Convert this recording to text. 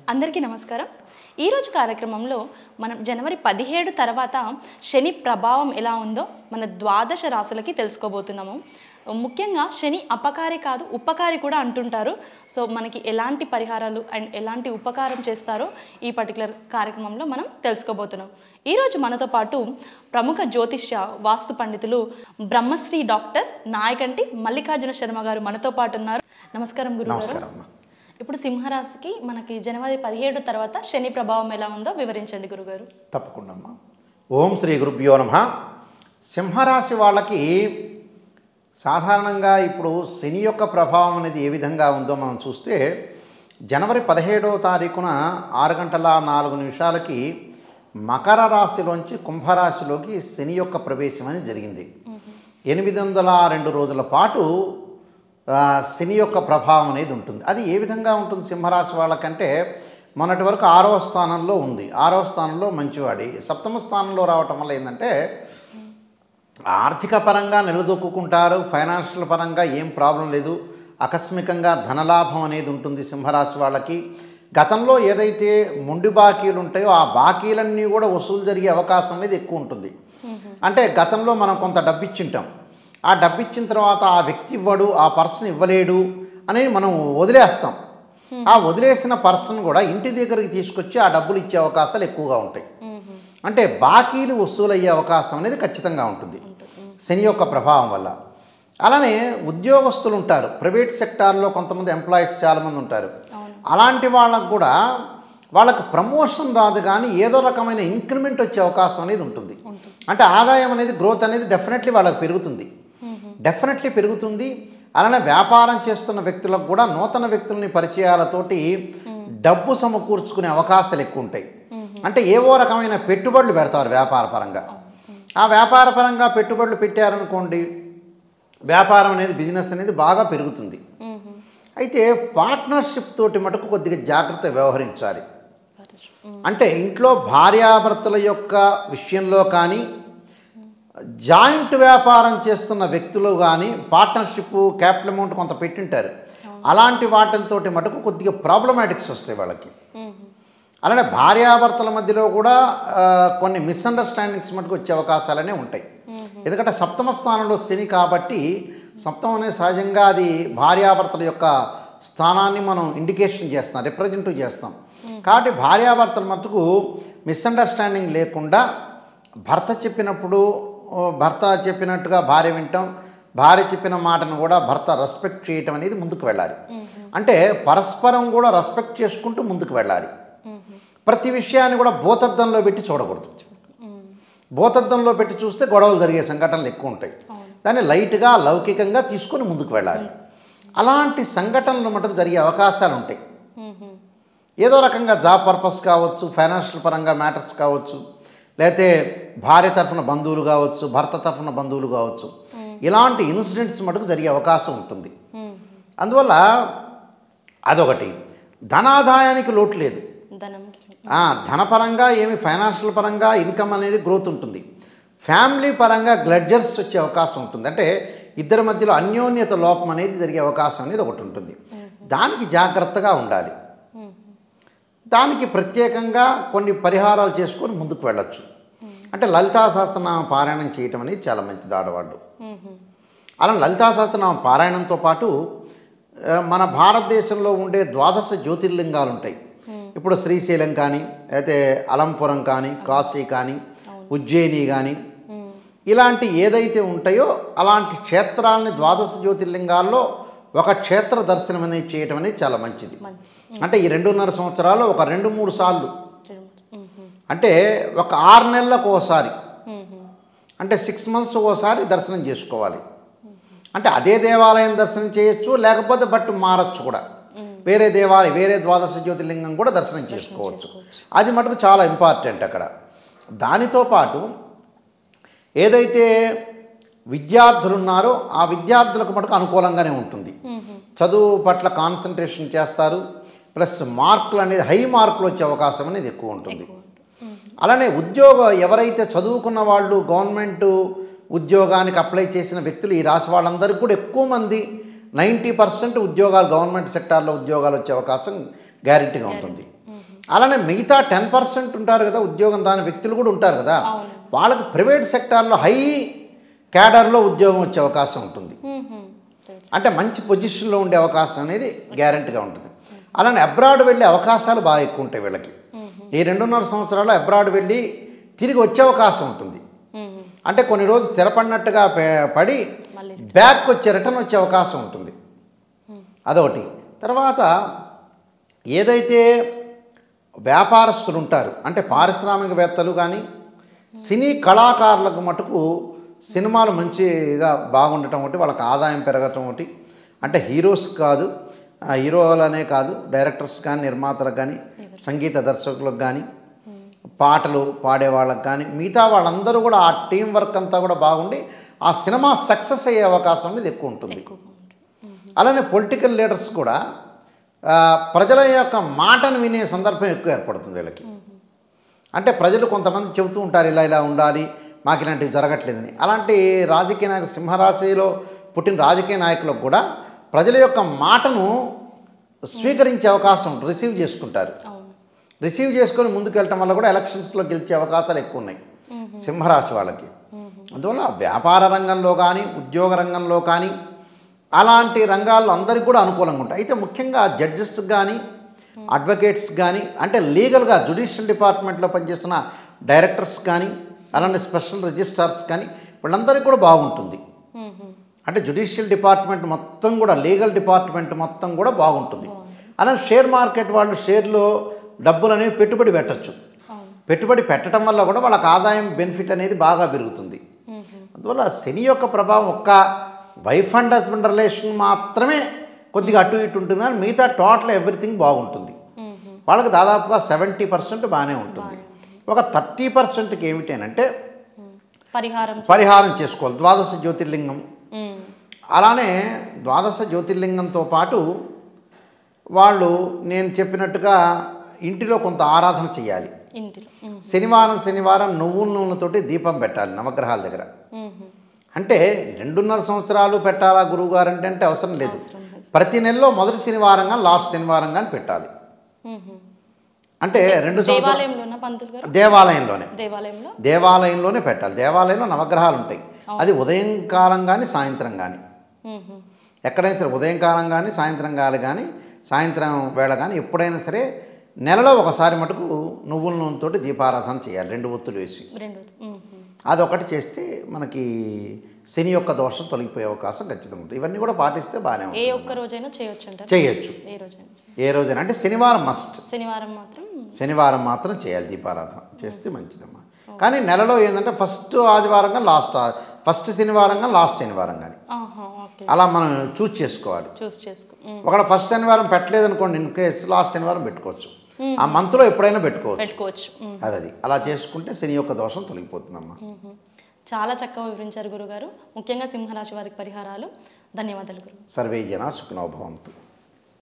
అందరికీ నమస్కారం ఈరోజు కార్యక్రమంలో మనం జనవరి పదిహేడు తర్వాత శని ప్రభావం ఎలా ఉందో మన ద్వాదశ రాశులకి తెలుసుకోబోతున్నాము ముఖ్యంగా శని అపకారి కాదు ఉపకారి కూడా అంటుంటారు సో మనకి ఎలాంటి పరిహారాలు అండ్ ఎలాంటి ఉపకారం చేస్తారో ఈ పర్టికులర్ కార్యక్రమంలో మనం తెలుసుకోబోతున్నాం ఈరోజు మనతో పాటు ప్రముఖ జ్యోతిష్య వాస్తు పండితులు బ్రహ్మశ్రీ డాక్టర్ నాయకంటి మల్లికార్జున శర్మ గారు మనతో పాటు ఉన్నారు నమస్కారం గురుగారు నమస్కారం అమ్మా ఇప్పుడు సింహరాశికి మనకి జనవరి పదిహేడు తర్వాత శని ప్రభావం ఎలా ఉందో వివరించండి గురుగారు తప్పకుండా అమ్మా ఓం శ్రీ గురుభ్యో నమ సింహరాశి వాళ్ళకి సాధారణంగా ఇప్పుడు శని యొక్క ప్రభావం అనేది ఏ విధంగా ఉందో మనం చూస్తే జనవరి పదిహేడవ తారీఖున ఆరు గంటల నాలుగు నిమిషాలకి మకర రాశిలోంచి కుంభరాశిలోకి శని యొక్క ప్రవేశం అనేది జరిగింది ఎనిమిది వందల రెండు రోజుల పాటు ఆ, శని యొక్క ప్రభావం అనేది ఉంటుంది అది ఏ విధంగా ఉంటుంది సింహరాశి వాళ్ళకంటే మొన్నటి వరకు ఆరవ స్థానంలో ఉంది ఆరవ స్థానంలో మంచివాడి సప్తమ స్థానంలో రావటం వల్ల ఏంటంటే ఆర్థిక పరంగా నిలదొక్కుంటారు ఫైనాన్షియల్ పరంగా ఏం ప్రాబ్లం లేదు ఆకస్మికంగా ధనలాభం అనేది ఉంటుంది సింహరాశి వాళ్ళకి గతంలో ఏదైతే మొండి బాకీలు ఉంటాయో ఆ బాకీలన్నీ కూడా వసూలు జరిగే అవకాశం అనేది ఎక్కువ ఉంటుంది అంటే గతంలో మనం కొంత డబ్బు ఇచ్చింటాం ఆ డబ్బు ఇచ్చిన తర్వాత ఆ వ్యక్తి ఇవ్వడు ఆ పర్సన్ ఇవ్వలేడు అనేది మనం వదిలేస్తాం ఆ వదిలేసిన పర్సన్ కూడా ఇంటి దగ్గరికి తీసుకొచ్చి ఆ డబ్బులు ఇచ్చే అవకాశాలు ఎక్కువగా ఉంటాయి అంటే బాకీలు వసూలయ్యే అవకాశం అనేది ఖచ్చితంగా ఉంటుంది శని యొక్క ప్రభావం వల్ల అలానే ఉద్యోగస్తులు ఉంటారు ప్రైవేట్ సెక్టార్లో కొంతమంది ఎంప్లాయీస్ చాలామంది ఉంటారు అలాంటి వాళ్ళకు కూడా వాళ్ళకి ప్రమోషన్ రాదు కానీ ఏదో రకమైన ఇంక్రిమెంట్ వచ్చే అవకాశం అనేది ఉంటుంది అంటే ఆదాయం అనేది గ్రోత్ అనేది డెఫినెట్లీ వాళ్ళకి పెరుగుతుంది డెఫినెట్లీ పెరుగుతుంది అలానే వ్యాపారం చేస్తున్న వ్యక్తులకు కూడా నూతన వ్యక్తులని పరిచయాలతోటి డబ్బు సమకూర్చుకునే అవకాశాలు ఎక్కువ ఉంటాయి అంటే ఏవో రకమైన పెట్టుబడులు పెడతారు వ్యాపార పరంగా ఆ వ్యాపార పరంగా పెట్టుబడులు పెట్టారనుకోండి వ్యాపారం అనేది బిజినెస్ అనేది బాగా పెరుగుతుంది అయితే పార్ట్నర్షిప్ తోటి మటుకు కొద్దిగా జాగ్రత్త వ్యవహరించాలి అంటే ఇంట్లో భార్యాభర్తల యొక్క విషయంలో కానీ జాయింట్ వ్యాపారం చేస్తున్న వ్యక్తులు కానీ పార్ట్నర్షిప్ క్యాపిటల్ అమౌంట్ కొంత పెట్టింటారు అలాంటి వాటితోటి మటుకు కొద్దిగా ప్రాబ్లమాటిక్స్ వస్తాయి వాళ్ళకి అలానే భార్యాభర్తల మధ్యలో కూడా ఆ, కొన్ని మిస్అండర్స్టాండింగ్స్ మటుకు వచ్చే అవకాశాలనే ఉంటాయి ఎందుకంటే సప్తమ స్థానంలో శని కాబట్టి సప్తమం అనేది సహజంగా అది భార్యాభర్తల యొక్క స్థానాన్ని మనం ఇండికేషన్ చేస్తాం రిప్రజెంట్ చేస్తాం కాబట్టి భార్యాభర్తల మటుకు మిస్అండర్స్టాండింగ్ లేకుండా భర్త చెప్పినప్పుడు ఓ, భర్త చెప్పినట్టుగా భార్య వింటాం భార్య చెప్పిన మాటను కూడా భర్త రెస్పెక్ట్ చేయటం అనేది ముందుకు వెళ్ళాలి అంటే పరస్పరం కూడా రెస్పెక్ట్ చేసుకుంటూ ముందుకు వెళ్ళాలి ప్రతి విషయాన్ని కూడా భూతద్దంలో పెట్టి చూడకూడదు భూతద్దంలో పెట్టి చూస్తే గొడవలు జరిగే సంఘటనలు ఎక్కువ ఉంటాయి దాన్ని లైట్గా లౌకికంగా తీసుకొని ముందుకు వెళ్ళాలి అలాంటి సంఘటనలు మటుకు జరిగే అవకాశాలు ఉంటాయి ఏదో రకంగా జాబ్ పర్పస్ కావచ్చు ఫైనాన్షియల్ పరంగా మ్యాటర్స్ కావచ్చు లేకపోతే భార్య తరఫున బంధువులు కావచ్చు భర్త తరఫున బంధువులు కావచ్చు ఇలాంటి ఇన్సిడెంట్స్ మటుకు జరిగే అవకాశం ఉంటుంది అందువల్ల అదొకటి ధనాదాయానికి లోటు లేదు ధనం ఆ, ధనపరంగా ఏమి ఫైనాన్షియల్ పరంగా ఇన్కమ్ అనేది గ్రోత్ ఉంటుంది ఫ్యామిలీ పరంగా గ్లడ్జర్స్ వచ్చే అవకాశం ఉంటుంది అంటే ఇద్దరి మధ్యలో అన్యోన్యత లోపం అనేది జరిగే అవకాశం అనేది ఒకటి ఉంటుంది దానికి జాగ్రత్తగా ఉండాలి దానికి ప్రత్యేకంగా కొన్ని పరిహారాలు చేసుకొని ముందుకు వెళ్ళొచ్చు అంటే లలితా సహస్రనామ పారాయణం చేయటం అనేది చాలా మంచిది ఆడవాళ్ళు అలా లలితా సహస్రనామ పారాయణంతో పాటు ఆ, మన భారతదేశంలో ఉండే ద్వాదశ జ్యోతిర్లింగాలు ఉంటాయి ఇప్పుడు శ్రీశైలం కానీ అయితే అలంపురం కానీ కాశీ కానీ ఉజ్జయిని కానీ ఇలాంటి ఏదైతే ఉంటాయో అలాంటి క్షేత్రాలని ద్వాదశ జ్యోతిర్లింగాల్లో ఒక క్షేత్ర దర్శనం అనేది చేయటం అనేది చాలా మంచిది మంచి అంటే ఈ రెండున్నర సంవత్సరాలు ఒక రెండు మూడు సార్లు అంటే ఒక ఆరు నెలలకు ఒకసారి అంటే సిక్స్ మంత్స్ ఒకసారి దర్శనం చేసుకోవాలి అంటే అదే దేవాలయం దర్శనం చేయొచ్చు లేకపోతే బట్ మారచ్చు కూడా వేరే దేవాలయం వేరే ద్వాదశ జ్యోతిర్లింగం కూడా దర్శనం చేసుకోవచ్చు అది మటుకు చాలా ఇంపార్టెంట్ అక్కడ దానితో పాటు ఏదైతే విద్యార్థులు ఉన్నారో ఆ విద్యార్థులకు మటుకు అనుకూలంగానే ఉంటుంది చదువు పట్ల కాన్సన్ట్రేషన్ చేస్తారు ప్లస్ మార్కులు అనేది హై మార్కులు వచ్చే అవకాశం అనేది ఎక్కువ ఉంటుంది అలానే ఉద్యోగ ఎవరైతే చదువుకున్న వాళ్ళు గవర్నమెంట్ ఉద్యోగానికి అప్లై చేసిన వ్యక్తులు ఈ రాశి వాళ్ళందరికీ కూడా ఎక్కువ మంది నైంటీ పర్సెంట్ ఉద్యోగాలు గవర్నమెంట్ సెక్టార్లో ఉద్యోగాలు వచ్చే అవకాశం గ్యారెంటీగా ఉంటుంది అలానే మిగతా టెన్ పర్సెంట్ ఉంటారు కదా ఉద్యోగం రాని వ్యక్తులు కూడా ఉంటారు కదా అవును. వాళ్ళకి ప్రైవేట్ సెక్టార్లో హై క్యాడర్లో ఉద్యోగం వచ్చే అవకాశం ఉంటుంది మ్మ్. తెలుసు అంటే మంచి పొజిషన్లో ఉండే అవకాశం అనేది గ్యారంటీగా ఉంటుంది అలానే అబ్రాడ్ వెళ్ళే అవకాశాలు బాగా ఎక్కువ ఉంటాయి వీళ్ళకి ఈ రెండున్నర సంవత్సరాలు అబ్రాడ్ వెళ్ళి తిరిగి వచ్చే అవకాశం ఉంటుంది మ్మ్. అంటే కొన్ని రోజులు స్థిరపడినట్టుగా పే- పడి మళ్ళీ బ్యాక్ వచ్చే రిటర్న్ వచ్చే అవకాశం ఉంటుంది అదొకటి తర్వాత ఏదైతే వ్యాపారస్తులు ఉంటారు అంటే పారిశ్రామికవేత్తలు కానీ సినీ కళాకారులకు మటుకు సినిమాలు మంచిగా బాగుండటం ఒకటి వాళ్ళకి ఆదాయం పెరగటం ఒకటి అంటే హీరోస్ కాదు ఆ హీరోలనే కాదు డైరెక్టర్స్ కానీ నిర్మాతలకు కానీ సంగీత దర్శకులకు కానీ పాటలు పాడే వాళ్ళకి కానీ మిగతా వాళ్ళందరూ కూడా ఆ టీం వర్క్ అంతా కూడా బాగుండి ఆ సినిమా సక్సెస్ అయ్యే అవకాశం అనేది ఎక్కువ ఉంటుంది ఎక్కువగా ఉంటుంది అలానే పొలిటికల్ లీడర్స్ కూడా ఆ, ప్రజల యొక్క మాటను వినే సందర్భం ఎక్కువ ఏర్పడుతుంది వీళ్ళకి అంటే ప్రజలు కొంతమంది చెబుతూ ఉంటారు ఇలా ఇలా ఉండాలి మాకు ఇలాంటివి జరగట్లేదని అలాంటి రాజకీయ నాయక సింహరాశిలో పుట్టిన రాజకీయ నాయకులకు కూడా ప్రజల యొక్క మాటను స్వీకరించే అవకాశం రిసీవ్ చేసుకుంటారు అవును రిసీవ్ చేసుకొని ముందుకు వెళ్ళటం వల్ల కూడా ఎలక్షన్స్లో గెలిచే అవకాశాలు ఎక్కువ ఉన్నాయి సింహరాశి వాళ్ళకి అందువల్ల వ్యాపార రంగంలో కానీ ఉద్యోగ రంగంలో కానీ అలాంటి రంగాల్లో అందరికీ కూడా అనుకూలంగా ఉంటాయి అయితే ముఖ్యంగా జడ్జెస్ కానీ అడ్వకేట్స్ కానీ అంటే లీగల్గా జుడిషియల్ డిపార్ట్మెంట్లో పనిచేస్తున్న డైరెక్టర్స్ కానీ అలానే స్పెషల్ రిజిస్ట్రార్స్ కానీ వీళ్ళందరికీ కూడా బాగుంటుంది మ్మ్. అంటే జుడిషియల్ డిపార్ట్మెంట్ మొత్తం కూడా లీగల్ డిపార్ట్మెంట్ మొత్తం కూడా బాగుంటుంది అలానే షేర్ మార్కెట్ వాళ్ళు షేర్లో డబ్బులు అనేవి పెట్టుబడి పెట్టచ్చు అవును పెట్టుబడి పెట్టడం వల్ల కూడా వాళ్ళకి ఆదాయం బెనిఫిట్ అనేది బాగా పెరుగుతుంది మ్మ్. అందువల్ల శని యొక్క ప్రభావం ఒక్క వైఫ్ అండ్ హస్బెండ్ రిలేషన్ మాత్రమే కొద్దిగా అటు ఇటు ఉంటుంది కానీ మిగతా టోటల్ ఎవ్రీథింగ్ బాగుంటుంది మ్మ్. వాళ్ళకి దాదాపుగా సెవెంటీ పర్సెంట్ బాగానే ఉంటుంది ఒక థర్టీ పర్సెంట్కి ఏమిటి అని అంటే పరిహారం పరిహారం చేసుకోవాలి ద్వాదశ జ్యోతిర్లింగం మ్మ్. అలానే ద్వాదశ జ్యోతిర్లింగంతో పాటు వాళ్ళు నేను చెప్పినట్టుగా ఇంటిలో కొంత ఆరాధన చేయాలి ఇంటిలో మ్మ్. శనివారం శనివారం నువ్వుల నూనెతోటి దీపం పెట్టాలి నవగ్రహాల దగ్గర మ్మ్. అంటే రెండున్నర సంవత్సరాలు పెట్టాలా గురువుగారు అంటే అంటే అవసరం లేదు అవసరం లేదు. ప్రతి నెలలో మొదటి శనివారం కానీ లాస్ట్ శనివారం కానీ పెట్టాలి మ్మ్. అంటే రెండు సంవత్సరాలు దేవాలయంలోనా పంతులు గారు దేవాలయంలోనే దేవాలయంలో దేవాలయంలోనే పెట్టాలి దేవాలయంలో నవగ్రహాలు ఉంటాయి అది ఉదయం కాలం కానీ సాయంత్రం కానీ మ్మ్. ఎక్కడైనా సరే ఉదయం కాలం కానీ సాయంత్రం కాలం కానీ సాయంత్రం వేళ కానీ ఎప్పుడైనా సరే నెలలో ఒకసారి మటుకు నువ్వుల నూనెతోటి దీపారాధన చేయాలి రెండు ఒత్తులు వేసి రెండు మ్మ్. అదొకటి చేస్తే మనకి శని యొక్క దోషం తొలగిపోయే అవకాశం ఖచ్చితంగా ఉంటుంది ఇవన్నీ కూడా పాటిస్తే బాగానే ఏ ఉంటుంది ఒక్క రోజైనా చేయొచ్చు అంటారు చేయొచ్చు ఏ రోజైనా చేయొచ్చు. ఏ రోజైనా అంటే శనివారం మస్ట్ శనివారం మాత్రం శనివారం మాత్రం చేయాలి దీపారాధన చేస్తే మంచిదమ్మా కానీ నెలలో ఏంటంటే ఫస్ట్ ఆదివారం కానీ లాస్ట్ ఆ- ఫస్ట్ శనివారం కానీ లాస్ట్ శనివారం కానీ ఆహా ఓకే అలా మనం చూస్ చేసుకోవాలి చూస్ చేసుకో మ్మ్. ఒకవేళ ఫస్ట్ శనివారం పెట్టలేదు అనుకోండి ఇన్ కేసు లాస్ట్ శనివారం పెట్టుకోవచ్చు ఆ మంత్లో ఎప్పుడైనా పెట్టుకోవచ్చు పెట్టుకోవచ్చు మ్మ్. అది అది అలా చేసుకుంటే శని యొక్క దోషం తొలగిపోతుందమ్మా మ్మ్. చాలా చక్కగా వివరించారు గురుగారు ముఖ్యంగా సింహరాశి వారికి పరిహారాలు ధన్యవాదాలు గురు సర్వే జన సుఖనోభవంతు